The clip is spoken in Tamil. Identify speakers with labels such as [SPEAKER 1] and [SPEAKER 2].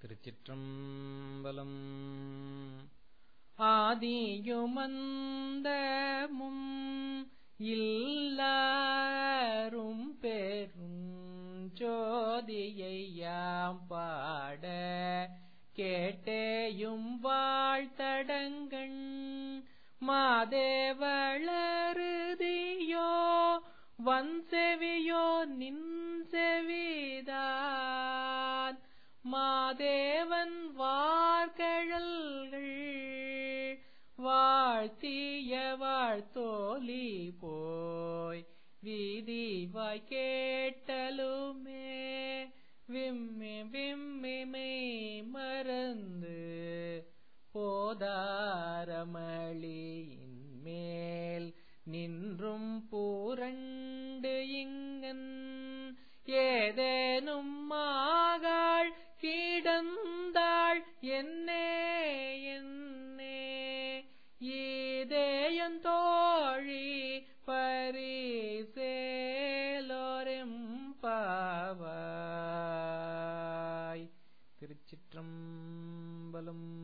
[SPEAKER 1] திருச்சிற்றம்பலம் ஆதியுமந்தமும் இல்லாரும் பெரும் ஜோதியையாம் பாட கேட்டேயும் வாழ்த்தடங்கண் மாதேவளருதியோ வன்செவியோ நின் செவிதான் மாதேவன் வார்கழல்கள் வாழ்த்திய வாழ்த்தோலி போய் வீதிவாய் கேட்டலுமே விம்மி விம்மிமை மறந்து போதாரமளியின் மேல் நின்றும் பூரண்டு இங்கன் ஏதேனும் மாகாள் கிடந்தாள் என்னே என்னே ஈதேயந்தோழி பரிசேலோரெம் பாவாய் திருச்சிற்றம்பலம்